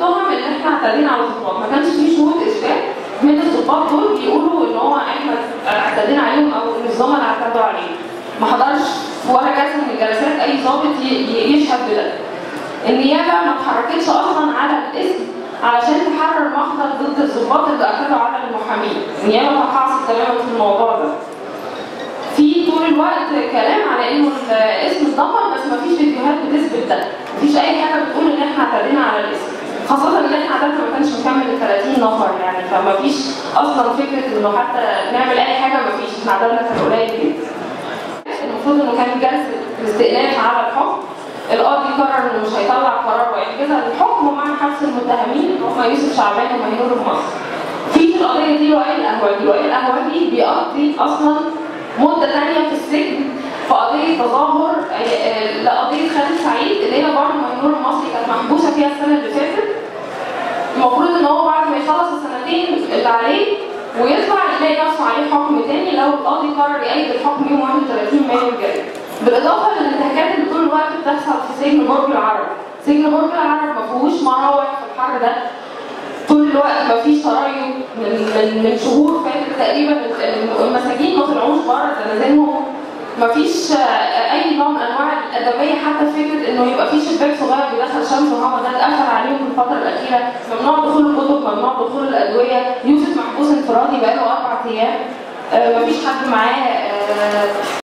اتهم ان احنا اعتدينا على الضباط ما كانش في شهود اثبات من الضباط دول بيقولوا ان هو احنا اعتدينا عليهم او ان الزملاء اعتدوا عليهم ما حضرش ولا جلسه من الجلسات اي ضابط ي- ي- يشهد بده النيابه ما اتحركتش اصلا على الاسم علشان تحرر محضر ضد الضباط اللي اعتدوا على المحامين النيابه تقاعست تماما في الموضوع ده في طول الوقت كلام على انه الاسم اتدمر بس مفيش فيديوهات بتثبت ده مفيش اي حاجه بتقول ان احنا اعتدينا على الاسم خاصة ان احنا عددنا ما كانش مكمل ال 30 نفر يعني فمفيش اصلا فكرة انه حتى نعمل اي حاجة مفيش احنا عددنا كان قليل جدا. المفروض انه كان جلسة استئناف على الحكم القاضي قرر انه مش هيطلع قرار ويحجزها للحكم ومع حبس المتهمين اللي هم يوسف شعبان ومهنور المصري. في في القضية دي وائل القهوجي، وائل القهوجي بيقضي اصلا مدة تانية في السجن في قضية تظاهر آه، آه، لقضية خالد سعيد اللي هي برضه مهنور المصري كانت محبوسة فيها السنة اللي فاتت. المفروض ان هو بعد ما يخلص السنتين اللي عليه ويطلع يلاقي نفسه عليه حكم تاني لو القاضي قرر يأيد الحكم يوم 31 مايو الجاي. بالإضافة للانتهاكات اللي طول الوقت بتحصل في سجن برج العرب. سجن برج العرب ما فيهوش مراوح في الحر ده طول الوقت ما فيش تريث من من من شهور فاتت تقريبا المساجين ما طلعوش بره زنازينهم ما فيش اي نوع من انواع الادميه حتى فكره انه يبقى في شباك صغير بيدخل شمس وهواء ده اتقفل عليهم في الفتره الاخيره ممنوع دخول الكتب ممنوع دخول الادويه يوسف محبوس انفرادي بقاله اربع ايام آه، مفيش حد معاه آه،